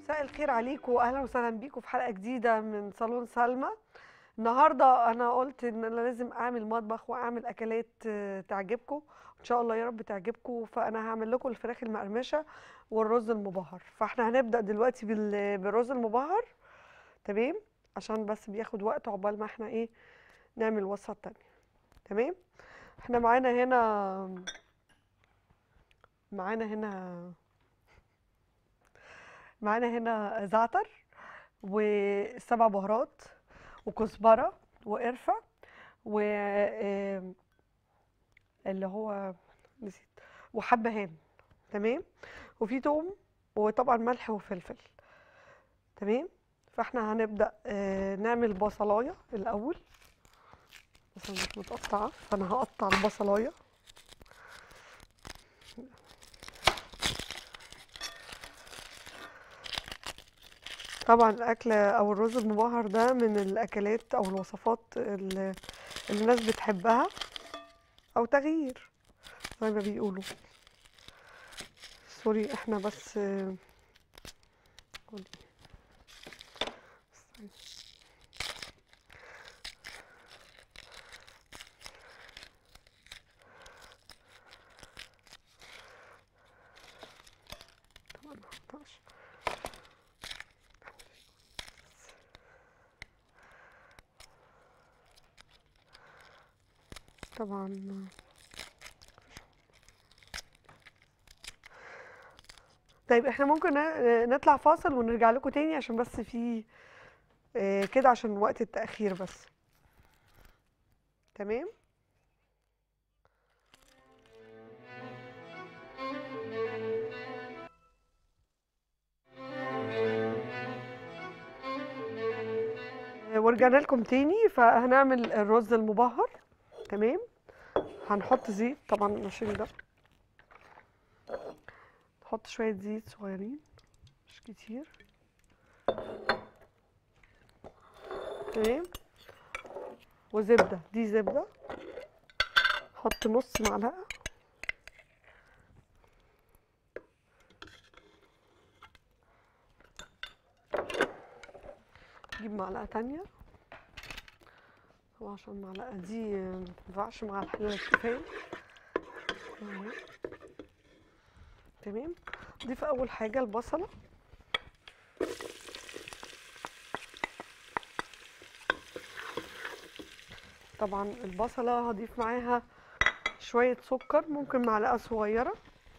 مساء الخير عليكم واهلا وسهلا بيكم في حلقه جديده من صالون سلمى النهارده انا قلت ان انا لازم اعمل مطبخ واعمل اكلات آه، تعجبكم ان شاء الله يا رب تعجبكم فانا هعمل لكم الفراخ المقرمشه والرز المبهر فاحنا هنبدا دلوقتي بال- بالرز المبهر تمام عشان بس بياخد وقت عقبال ما احنا ايه نعمل الوصفه التانية تمام احنا معانا هنا معانا هنا معانا هنا زعتر وسبع بهارات وكزبرة وقرفة و آم، اللي هو نسيت وحبهان تمام وفي توم وطبعا ملح وفلفل تمام فاحنا هنبدأ آه، نعمل بصلاية الأول بس أنا مش متقطعة فأنا هقطع البصلاية طبعا الاكل او الرز المبهر ده من الاكلات او الوصفات اللي اللي الناس بتحبها او تغيير زي ما بيقولوا سوري احنا بس قولي. استني. طبعا ما أقطعش. طبعا طيب احنا ممكن ن- نطلع فاصل ونرجع لكم تاني عشان بس في آه، كده عشان وقت التأخير بس تمام آه، ورجعنا لكم تاني فهنعمل الرز المبهر تمام هنحط زيت طبعا نشيل ده نحط شوية زيت صغيرين مش كتير تمام وزبدة دي زبدة حط نص معلقة نجيب معلقة تانية طبعا عشان المعلقة دي متنفعش مع الحلة الكفاية أهو. تمام ضيف أول حاجة البصلة طبعا البصلة هضيف معاها شوية سكر ممكن معلقة صغيرة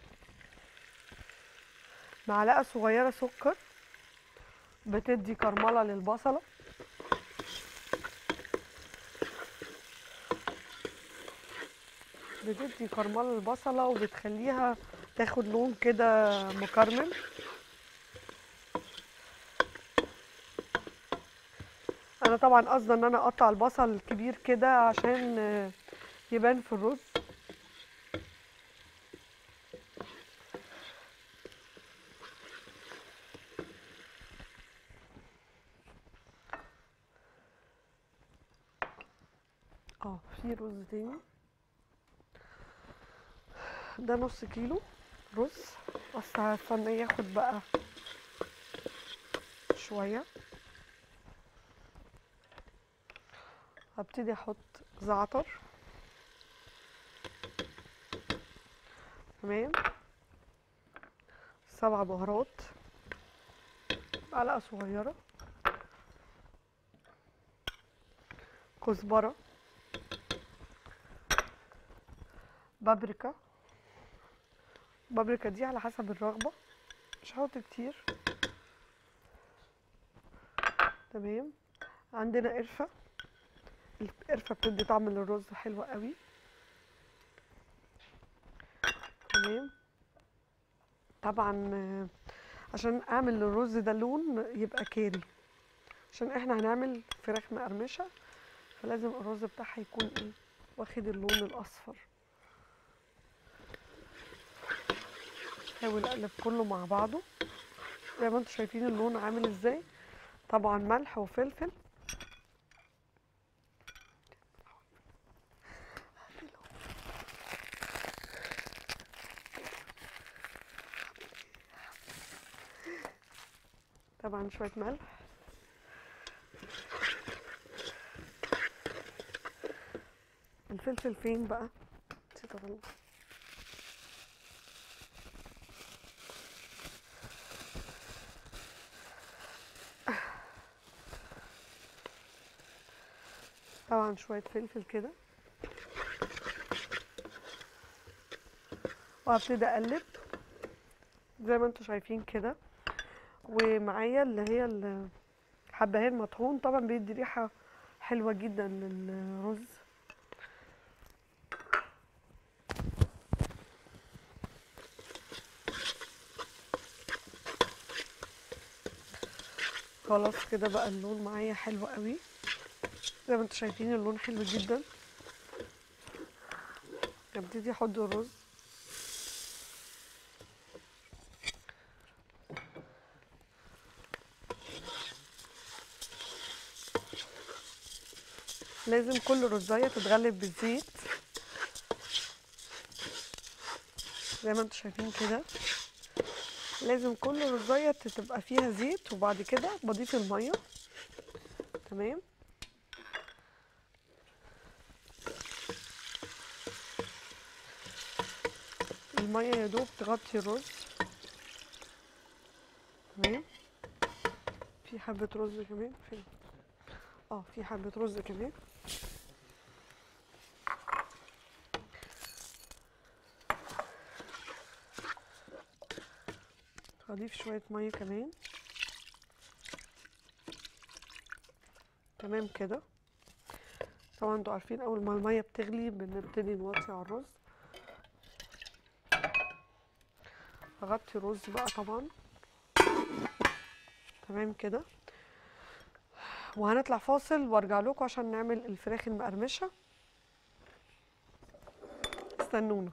معلقة صغيرة سكر بتدي كرملة للبصلة بتدي كرملة البصلة وبتخليها تاخد لون كده مكرمل انا طبعا قصدي ان انا اقطع البصل كبير كده عشان آه، يبان في الرز اه في رز تاني ده نص كيلو رز بس هستناه ياخد بقى شوية هبتدي احط زعتر تمام سبع بهارات معلقة صغيرة كزبرة بابريكا بابريكا دي على حسب الرغبة مش هحط كتير تمام عندنا قرفة القرفة بتدي طعم للرز حلو قوي تمام طبعا آه، عشان اعمل الرز ده لون يبقى كاري عشان احنا هنعمل فراخ مقرمشة فلازم الرز بتاعها يكون ايه واخد اللون الاصفر حاول اقلب كله مع بعضه زي ما انتم شايفين اللون عامل ازاي طبعا ملح وفلفل طبعا شويه ملح الفلفل فين بقى نسيت اطلع طبعا شوية فلفل كده وهبتدي اقلب زي ما انتوا شايفين كده ومعايا اللي هي الحبهان مطحون طبعا بيدي ريحة حلوة جدا للرز خلاص كده بقى اللون معايا حلو قوي زي ما انتوا شايفين اللون حلو جدا ابتدي احط الرز لازم كل رزايه تتغلب بالزيت زي ما انتوا شايفين كده لازم كل رزايه تبقى فيها زيت وبعد كده بضيف الميه تمام الميه يا دوب تغطي الرز تمام في حبه رز كمان فين اه في حبه رز كمان هضيف شويه ميه كمان تمام كده طبعا انتوا عارفين اول ما الميه بتغلي بنبتدي نوطي على الرز اغطي الرز بقى طبعا تمام كده وهنطلع فاصل وارجع لكم عشان نعمل الفراخ المقرمشه استنونا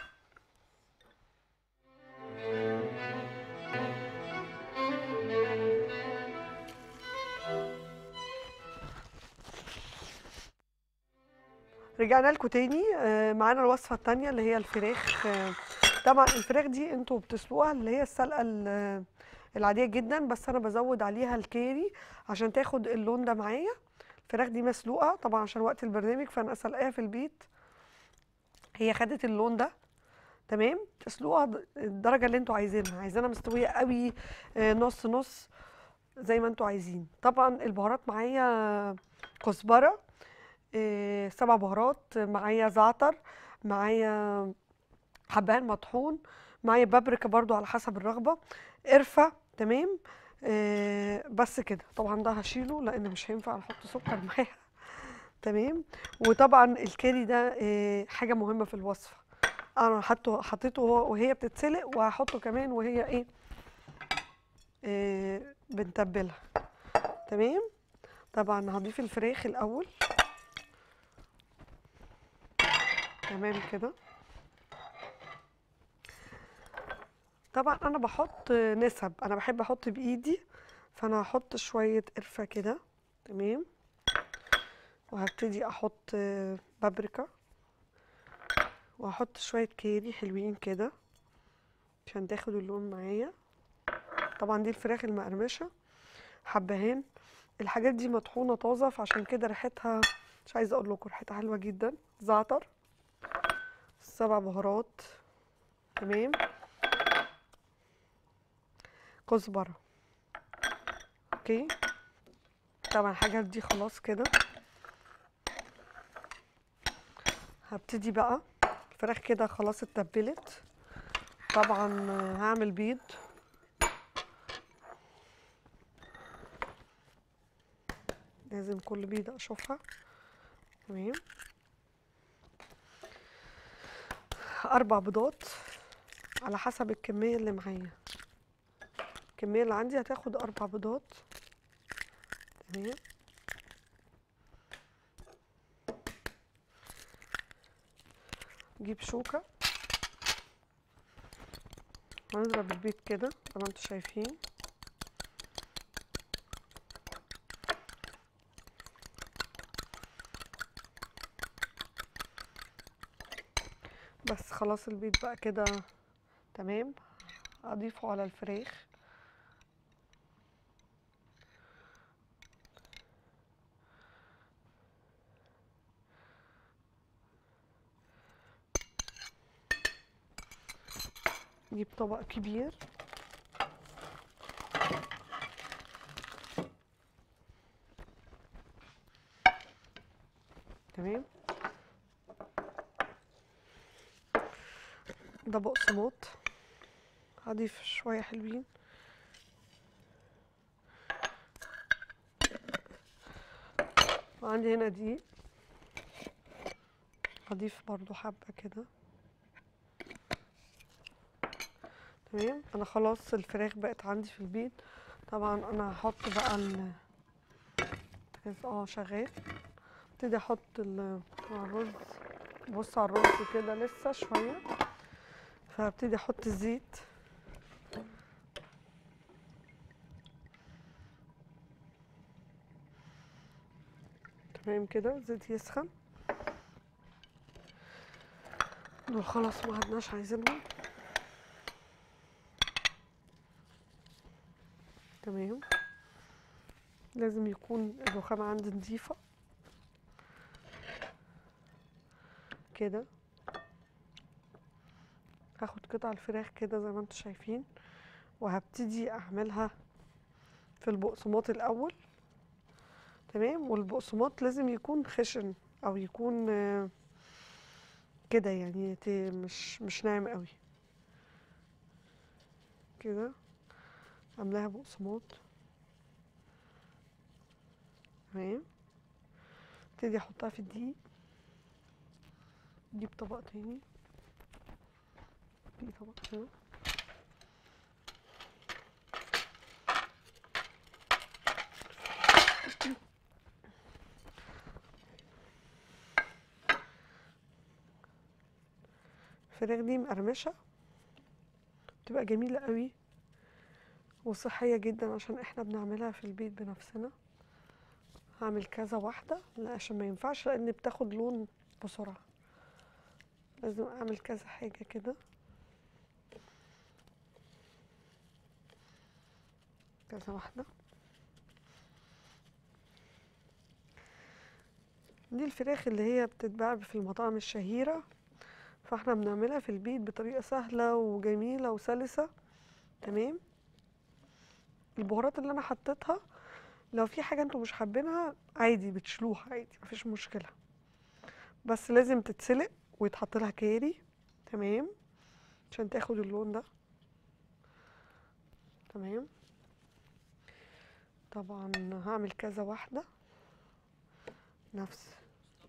رجعنا لكم تاني آه، معانا الوصفه التانية اللي هي الفراخ آه، طبعا الفراخ دي انتوا بتسلقوها اللي هي السلقه ال- العاديه جدا بس انا بزود عليها الكاري عشان تاخد اللون ده معايا الفراخ دي مسلوقه طبعا عشان وقت البرنامج فانا سلقاها في البيت هي خدت اللون ده تمام تسلقوها د- الدرجه اللي انتوا عايزينها عايزينها مستويه قوي آه، نص نص زي ما انتوا عايزين طبعا البهارات معايا كزبره آه، سبع بهارات معايا زعتر معايا حبهان مطحون معايا بابريكا برضو على حسب الرغبة قرفة تمام آه بس كده طبعا ده هشيله لان مش هينفع احط سكر معاها تمام وطبعا الكاري ده آه حاجة مهمة في الوصفة انا حطه حطيته وهو- وهي بتتسلق وهحطه كمان وهي ايه آه بنتبلها تمام طبعا هضيف الفراخ الاول تمام كده طبعا انا بحط نسب انا بحب احط بايدي فانا هحط شويه قرفه كده تمام وهبتدي احط بابريكا وهحط شويه كاري حلوين كده عشان تاخد اللون معايا طبعا دي الفراخ المقرمشه حبهان الحاجات دي مطحونه طازه فعشان كده ريحتها مش عايزه اقول لكم ريحتها حلوه جدا زعتر سبع بهارات تمام كزبرة اوكي طبعا الحاجات دي خلاص كده هبتدي بقى الفراخ كده خلاص اتبلت طبعا هعمل بيض لازم كل بيضة اشوفها تمام اربع بيضات على حسب الكمية اللي معايا الكمية اللي عندي هتاخد أربع بيضات تمام نجيب شوكة هنضرب البيض كده زي ما انتوا شايفين بس خلاص البيض بقى كده تمام اضيفه على الفراخ نجيب طبق كبير تمام ده بقسماط هضيف شوية حلوين وعندي هنا دقيق هضيف برضو حبة كده تمام انا خلاص الفراخ بقت عندي في البيت طبعا انا هحط بقى ال اه شغال ابتدي احط ال- مع الرز بص على الرز كده لسه شويه فابتدي احط الزيت تمام كده الزيت يسخن دول خلاص ما عدناش عايزينهم تمام لازم يكون الرخامة عندي نظيفة كده هاخد قطع الفراخ كده زي ما انتم شايفين وهبتدي اعملها في البقسماط الاول تمام والبقسماط لازم يكون خشن او يكون آه، كده يعني ت- مش مش ناعم قوي كده عاملاها بقسماط تمام ابتدي احطها في الدقيق اجيب طبق تاني في طبق كده الفراخ دي مقرمشة بتبقى جميلة قوي وصحية جدا عشان احنا بنعملها في البيت بنفسنا هعمل كذا واحدة لا عشان ما ينفعش لان بتاخد لون بسرعة لازم اعمل كذا حاجة كده كذا واحدة دي الفراخ اللي هي بتتباع في المطاعم الشهيرة فاحنا بنعملها في البيت بطريقة سهلة وجميلة وسلسة تمام البهارات اللي انا حطيتها لو في حاجة انتوا مش حابينها عادي بتشلوها عادي مفيش مشكلة بس لازم تتسلق ويتحط لها كاري تمام عشان تاخد اللون ده تمام طبعا هعمل كذا واحدة نفس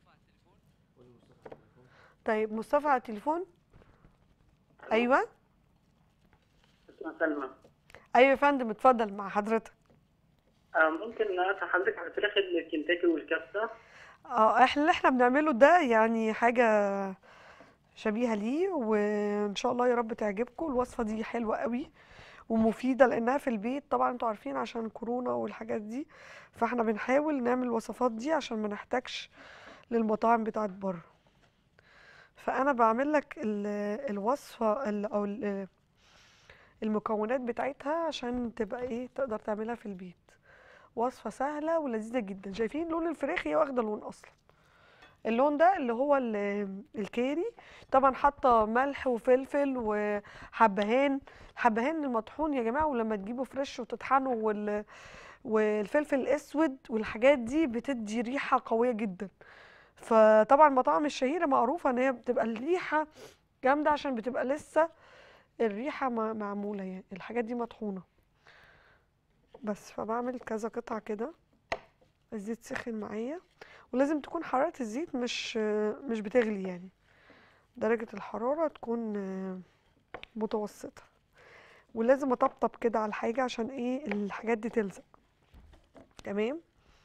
طيب مصطفى على التليفون ايوه اسمها سلمى ايوه يا فندم اتفضل مع حضرتك آه، ممكن اسال حضرتك على فراخ الكنتاكي والكبسه اه احنا اللي احنا بنعمله ده يعني حاجة شبيهة ليه وان شاء الله يا رب تعجبكم الوصفة دي حلوة قوي ومفيدة لانها في البيت طبعا انتوا عارفين عشان كورونا والحاجات دي فاحنا بنحاول نعمل الوصفات دي عشان ما نحتاجش للمطاعم بتاعت بره فانا بعمل لك ال- الوصفة ال- او ال- المكونات بتاعتها عشان تبقى ايه تقدر تعملها في البيت وصفة سهلة ولذيذة جدا شايفين لون الفراخ هي واخدة لون اصلا اللون ده اللي هو ال- الكاري طبعا حاطه ملح وفلفل وحبهان الحبهان المطحون يا جماعه ولما تجيبوا فريش وتطحنوا وال والفلفل الاسود والحاجات دي بتدي ريحه قويه جدا فطبعا المطاعم الشهيره معروفه ان هي بتبقى الريحه جامده عشان بتبقى لسه الريحه ما- معموله يعني الحاجات دي مطحونه بس فبعمل كذا قطعه كده الزيت سخن معايا ولازم تكون حرارة الزيت مش مش بتغلي يعني درجة الحرارة تكون آه، متوسطة ولازم اطبطب كده على الحاجة عشان ايه الحاجات دي تلزق تمام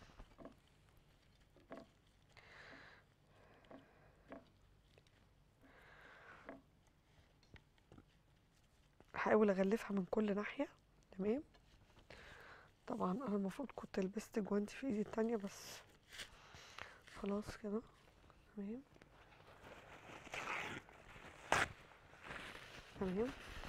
احاول اغلفها من كل ناحية تمام طبعا انا المفروض كنت لبست جوانتي في ايدي التانية بس خلاص كده تمام تمام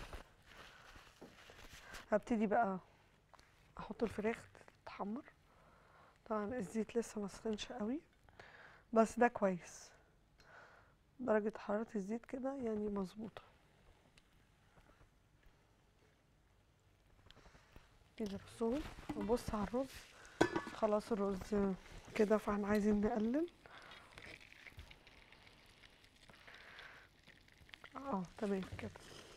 هبتدي بقى احط الفراخ تتحمر طبعا الزيت لسه ما سخنش قوي بس ده كويس درجة حرارة الزيت كده يعني مظبوطة كده بصوا نبص على الرز خلاص الرز كده فاحنا عايزين نقلل اه تمام كده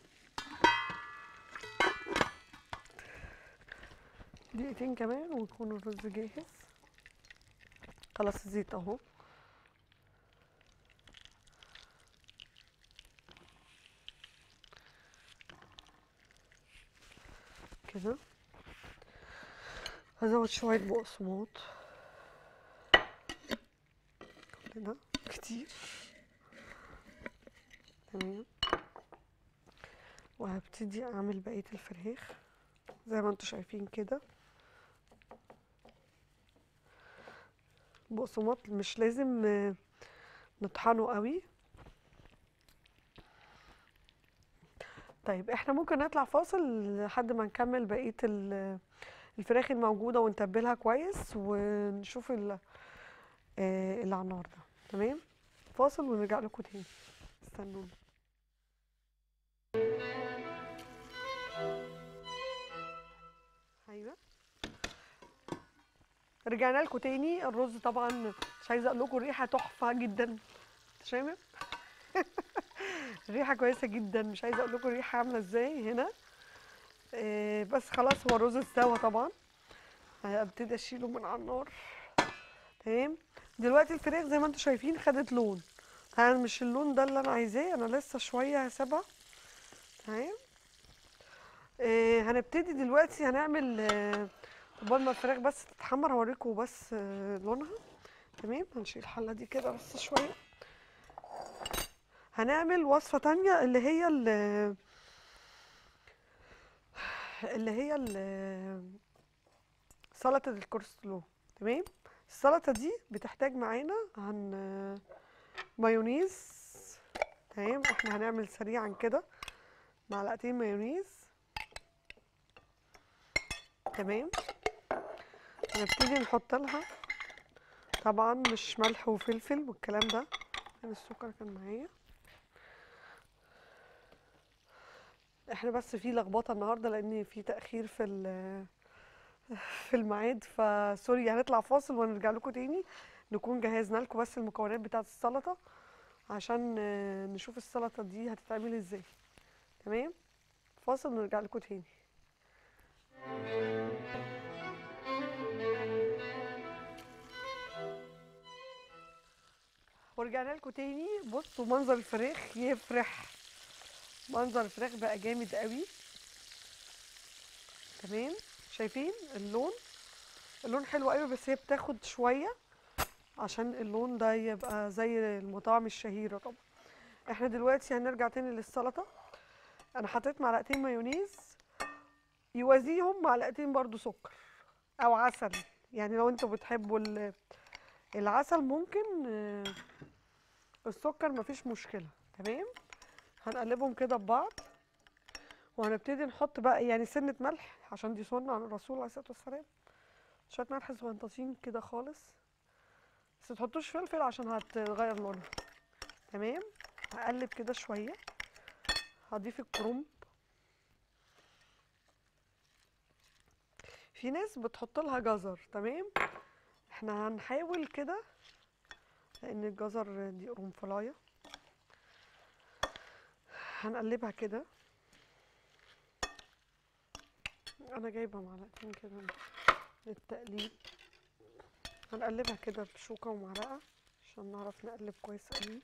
دقيقتين كمان ويكون الرز جاهز خلاص الزيت اهو كده هزود شوية بقسماط كده كتير تمام وهبتدي اعمل بقية الفراخ زي ما انتوا شايفين كده بقسماط مش لازم آه، نطحنه قوي طيب احنا ممكن نطلع فاصل لحد ما نكمل بقية ال- الفراخ الموجودة ونتبلها كويس ونشوف ال- آه، اللي على النار ده تمام فاصل ونرجع لكم تاني استنونا ايوه رجعنا لكم تاني الرز طبعا مش عايزه اقول لكم الريحه تحفه جدا شامم الريحه كويسه جدا مش عايزه اقول لكم الريحه عامله ازاي هنا آه بس خلاص هو الرز استوى طبعا هبتدي اشيله من على النار تمام دلوقتي الفراخ زي ما انتم شايفين خدت لون انا مش اللون ده اللي انا عايزاه انا لسه شويه هسيبها تمام آه هنبتدي دلوقتي هنعمل آه قبل ما الفراخ بس تتحمر هوريكم بس آه لونها تمام هنشيل الحله دي كده بس شويه هنعمل وصفه تانية اللي هي ال- اللي هي ال- سلطه الكورسلو تمام السلطه دي بتحتاج معانا عن مايونيز تمام احنا هنعمل سريعا كده معلقتين مايونيز تمام هنبتدي نحط لها طبعا مش ملح وفلفل والكلام ده فين السكر كان معايا احنا بس في لخبطه النهارده لان في تاخير في ال- في الميعاد فسوري هنطلع فاصل ونرجع لكم تاني نكون جهزنا لكم بس المكونات بتاعه السلطه عشان آه، نشوف السلطه دي هتتعمل ازاي تمام فاصل ونرجع لكم تاني ورجعنا لكم تاني بصوا منظر الفراخ يفرح منظر الفراخ بقى جامد قوي تمام شايفين اللون اللون حلو قوي بس هي بتاخد شويه عشان اللون ده يبقى زي المطاعم الشهيره طبعا احنا دلوقتي هنرجع تاني للسلطه انا حطيت معلقتين مايونيز يوازيهم معلقتين برضو سكر او عسل يعني لو انتوا بتحبوا ال- العسل ممكن آه، السكر مفيش مشكله تمام هنقلبهم كده ببعض وهنبتدي نحط بقى يعني سنه ملح عشان دي سنه عن الرسول عليه الصلاه والسلام شويه ملح صغنطاطين كده خالص بس متحطوش فلفل عشان هتغير لونها تمام هقلب كده شويه هضيف الكرنب في ناس بتحط لها جزر تمام احنا هنحاول كده لان الجزر دي قرنفلايه هنقلبها كده انا جايبه معلقتين كده للتقليب هنقلبها كده بشوكه ومعلقه عشان نعرف نقلب كويس قوي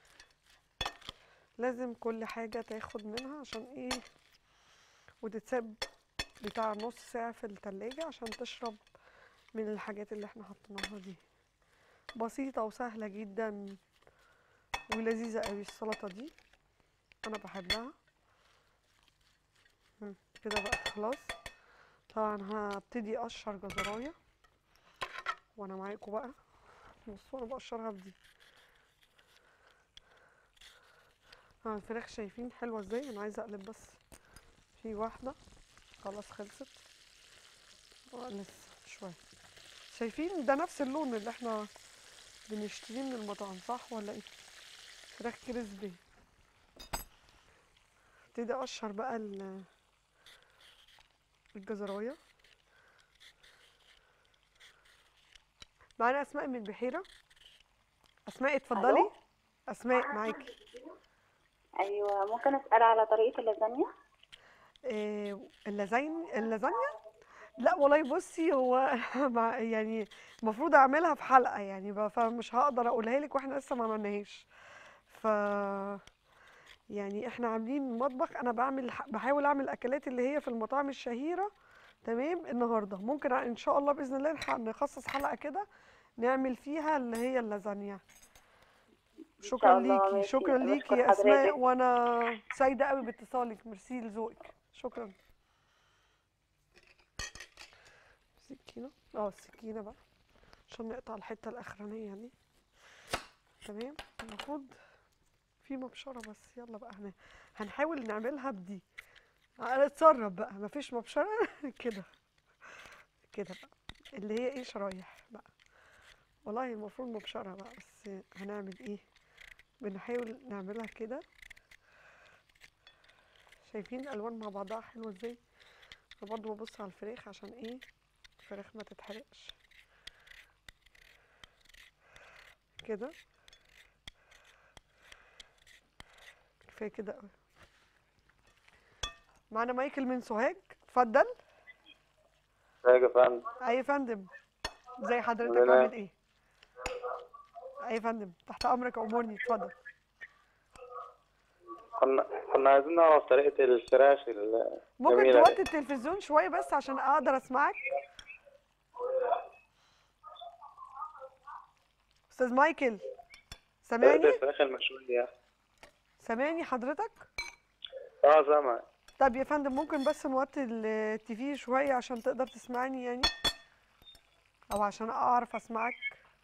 لازم كل حاجه تاخد منها عشان ايه وتتساب بتاع نص ساعه في التلاجة عشان تشرب من الحاجات اللي احنا حطيناها دي بسيطه وسهله جدا ولذيذه قوي السلطه دي انا بحبها مم، كده بقى خلاص طبعا هبتدي اقشر جزرايه وانا معاكم بقى بصوا انا بقشرها بدي ها الفراخ شايفين حلوه ازاي انا عايزه اقلب بس في واحده خلاص خلصت آه، لسه شويه شايفين ده نفس اللون اللي احنا بنشتريه من المطاعم صح ولا ايه فراخ كريسبي ابتدي اقشر بقى ال- الجزرايه معانا اسماء من البحيره اسماء اتفضلي ألو؟ اسماء معاكي ايوه ممكن اسال على طريقه اللازانيا إيه اللازين اللازانيا لا والله بصي هو مع يعني المفروض اعملها في حلقه يعني ب- فمش هقدر اقولها لك واحنا لسه ما عملناهاش ف يعني احنا عاملين مطبخ انا بعمل بحاول اعمل الاكلات اللي هي في المطاعم الشهيره تمام النهارده ممكن ع- ان شاء الله باذن الله نح- نخصص حلقه كده نعمل فيها اللي هي اللازانيا شكرا الله، ليكي ماشي. شكرا بشكر ليكي يا اسماء حضرتك. وانا سعيده قوي باتصالك ميرسي لذوقك شكرا سكينه اه السكينه بقى عشان نقطع الحته الاخرانيه دي تمام المفروض في مبشره بس يلا بقى هن... هنحاول نعملها بدي اتصرف بقى مفيش مبشره كده كده بقى اللي هي ايه شرايح بقى والله المفروض مبشره بقى بس هنعمل ايه بنحاول نعملها كده شايفين الالوان مع بعضها حلوه ازاي انا برضه ببص على الفراخ عشان ايه الفراخ ما تتحرقش كده كفايه كده قوي معانا مايكل من سوهاج اتفضل ازيك يا فندم اي فندم ازي حضرتك الحمد لله. عامل ايه اي فندم تحت امرك امورني اتفضل كنا كنا عايزين نعرف طريقة الفراخ ممكن الجميلة توطي دي التلفزيون شويه بس عشان اقدر اسمعك استاذ مايكل طريقة سامعني الفراخ المشوية سامعني حضرتك اه سامع طب يا فندم ممكن بس نوطي ال- التيفي شويه عشان تقدر تسمعني يعني او عشان اعرف اسمعك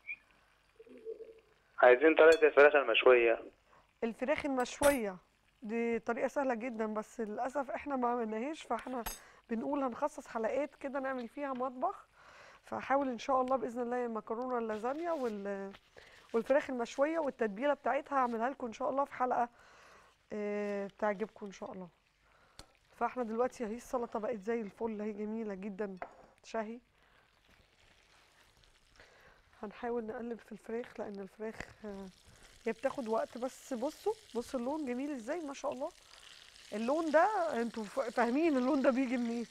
عايزين طريقة الفراخ المشوية الفراخ المشويه دي طريقه سهله جدا بس للاسف احنا ما عملناهاش فاحنا بنقول هنخصص حلقات كده نعمل فيها مطبخ فهحاول ان شاء الله باذن الله المكرونه اللازانيا وال والفراخ المشويه والتتبيله بتاعتها هعملها لكم ان شاء الله في حلقه آه، تعجبكم ان شاء الله فاحنا دلوقتي اهي السلطه بقت زي الفل اهي جميله جدا شهي هنحاول نقلب في الفراخ لان الفراخ آه، هي بتاخد وقت بس بصوا بصوا اللون جميل ازاي ما شاء الله اللون ده انتوا ف- فاهمين اللون ده بيجي منين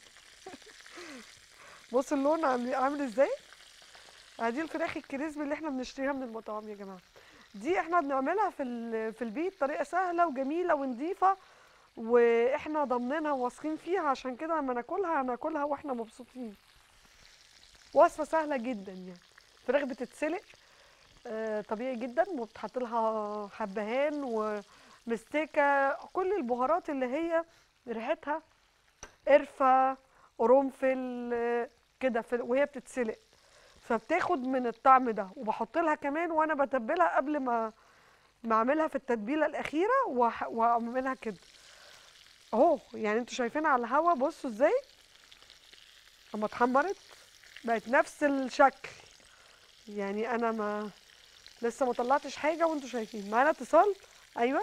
بصوا اللون عامل عامل ازاي ادي الفراخ الكريسبي اللي احنا بنشتريها من المطاعم يا جماعه دي احنا بنعملها في ال- في البيت طريقه سهله وجميله ونظيفه واحنا ضامنينها وواثقين فيها عشان كده لما ناكلها هناكلها واحنا مبسوطين وصفه سهله جدا يعني الفراخ بتتسلق آه، طبيعي جدا وبتحط لها حبهان ومستكه كل البهارات اللي هي ريحتها قرفه قرنفل آه، كده في- وهي بتتسلق فبتاخد من الطعم ده وبحط لها كمان وانا بتبلها قبل ما ما اعملها في التتبيله الاخيره وأح- واعملها كده اهو يعني انتوا شايفينها على الهوا بصوا ازاي اما اتحمرت بقت نفس الشكل يعني انا ما لسه ما طلعتش حاجه وانتوا شايفين معانا اتصال ايوه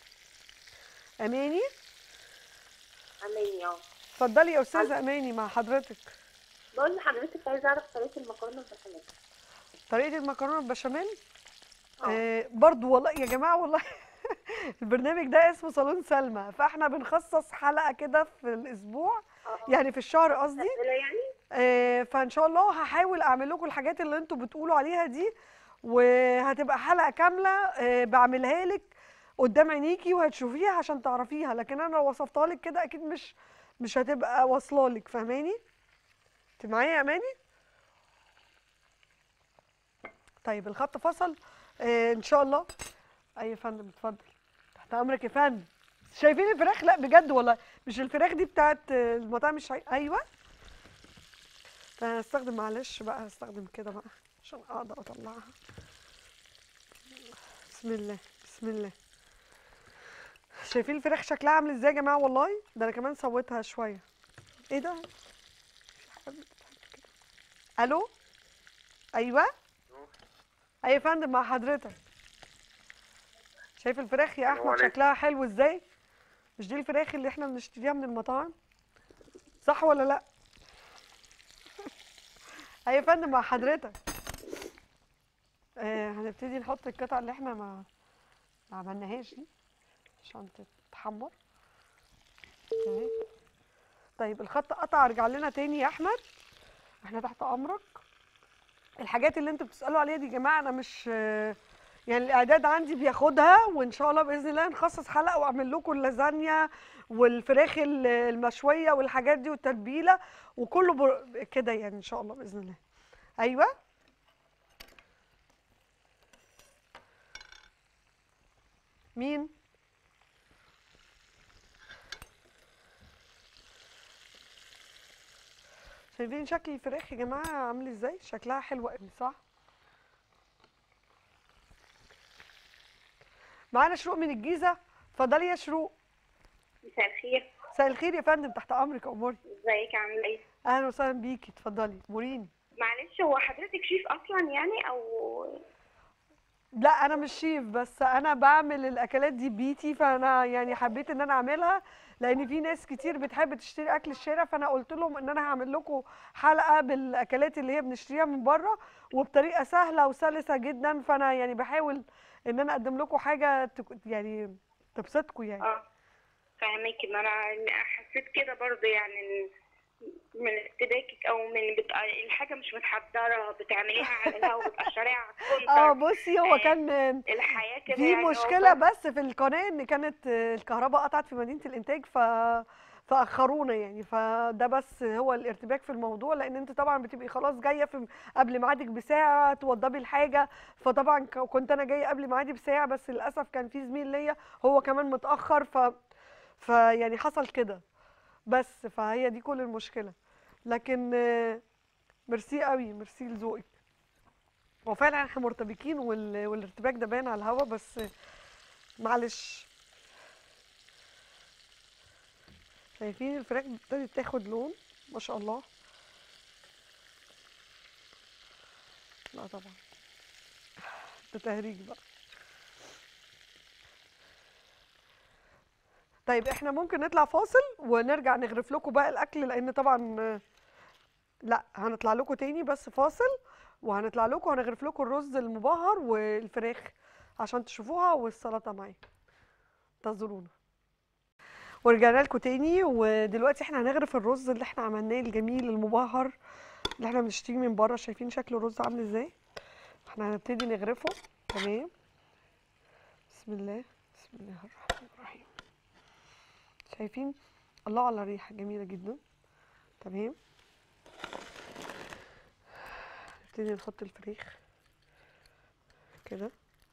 اماني اماني اه اتفضلي يا استاذه اماني مع حضرتك بقول لحضرتك عايزه اعرف طريقه المكرونه البشاميل طريقه المكرونه البشاميل اه. آه برضو والله يا جماعه والله البرنامج ده اسمه صالون سلمى فاحنا بنخصص حلقه كده في الاسبوع يعني في الشهر قصدي مستقبله يعني آه، فان شاء الله هحاول اعمل لكم الحاجات اللي انتوا بتقولوا عليها دي وهتبقى حلقه كامله آه، بعملها لك قدام عينيكي وهتشوفيها عشان تعرفيها لكن انا لو وصفتها لك كده اكيد مش مش هتبقى واصله لك فاهماني انت معايا يا اماني طيب الخط فصل آه ان شاء الله اي يا فندم اتفضل تحت امرك يا فندم شايفين الفراخ لا بجد والله مش الفراخ دي بتاعت آه، المطاعم الشعي ايوه فهستخدم معلش بقى هستخدم كده بقى عشان اقدر اطلعها بسم الله بسم الله شايفين الفراخ شكلها عامل ازاي يا جماعه والله ده انا كمان سويتها شويه ايه ده في حاجات بتتحط كده الو ايوه اي يا فندم مع حضرتك شايف الفراخ يا احمد عليكم. شكلها حلو ازاي مش دي الفراخ اللي احنا بنشتريها من المطاعم صح ولا لا اي يا فندم مع حضرتك آه هنبتدي نحط القطع اللي احنا ما ما عملناهاش دي عشان تتحمر تمام طيب الخط قطع ارجع لنا تاني يا احمد احنا تحت امرك الحاجات اللي انتوا بتسالوا عليها دي يا جماعه انا مش آه، يعني الاعداد عندي بياخدها وان شاء الله باذن الله نخصص حلقه واعمل لكم اللازانيا والفراخ ال- المشويه والحاجات دي والتتبيله وكله بر... كده يعني ان شاء الله باذن الله ايوه مين شايفين شكل الفراخ يا جماعه عامل ازاي شكلها حلو قوي صح معانا شروق من الجيزه اتفضلي يا شروق مساء الخير مساء الخير يا فندم تحت امرك يا اموري ازيك عامله ايه اهلا وسهلا بيكي اتفضلي موريني معلش هو حضرتك شيف اصلا يعني او لا انا مش شيف بس انا بعمل الاكلات دي بيتي فانا يعني حبيت ان انا اعملها لان في ناس كتير بتحب تشتري اكل الشارع فانا قلت لهم ان انا هعمل لكم حلقه بالاكلات اللي هي بنشتريها من بره وبطريقه سهله وسلسه جدا فانا يعني بحاول ان انا اقدم لكم حاجه تك- يعني تبسطكم يعني اه فاهمك ما انا حسيت كده برضه يعني إن من اشتباكك او من بت... الحاجه مش متحضره بتعمليها على الهوا بتقشريها على اه الكونتر بصي هو آه، كان الحياه كده في يعني مشكلة والله. بس في القناة ان كانت آه، الكهرباء قطعت في مدينة الانتاج ف فاخرونا يعني فده بس هو الارتباك في الموضوع لان انت طبعا بتبقي خلاص جايه في قبل ميعادك بساعه توضبي الحاجه فطبعا ك- كنت انا جايه قبل ميعادي بساعه بس للاسف كان في زميل ليا هو كمان متاخر ف فيعني حصل كده بس فهي دي كل المشكله لكن آه، ميرسي قوي ميرسي لذوقك هو فعلا احنا مرتبكين وال... والارتباك ده باين على الهوا بس معلش شايفين الفراخ ابتدت تاخد لون ما شاء الله لا طبعا ده تهريج بقى طيب احنا ممكن نطلع فاصل ونرجع نغرف لكم بقى الاكل لان طبعا آه، لا هنطلع لكم تاني بس فاصل وهنطلع لكم هنغرف لكم الرز المبهر والفراخ عشان تشوفوها والسلطه معاه انتظرونا ورجعنا لكم تاني ودلوقتي احنا هنغرف الرز اللي احنا عملناه الجميل المبهر اللي احنا بنشتريه من بره شايفين شكل الرز عامل ازاي احنا هنبتدي نغرفه تمام بسم الله بسم الله الرحمن الرحيم شايفين الله على الريحه جميله جدا تمام نبتدي نحط الفريخ كده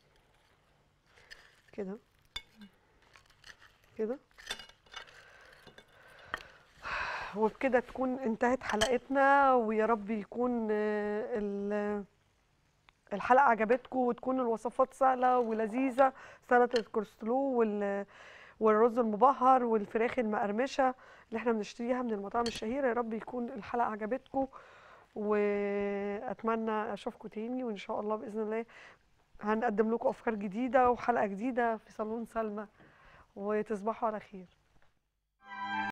كده كده وبكده تكون انتهت حلقتنا ويا رب يكون آه، ال- الحلقة عجبتكم وتكون الوصفات سهلة ولذيذة سلطة الكولسلو وال والرز المبهر والفراخ المقرمشة اللي احنا بنشتريها من المطاعم الشهيرة يا رب يكون الحلقة عجبتكم واتمنى اشوفكم تاني وان شاء الله باذن الله هنقدم لكم افكار جديده وحلقه جديده في صالون سلمى وتصبحوا على خير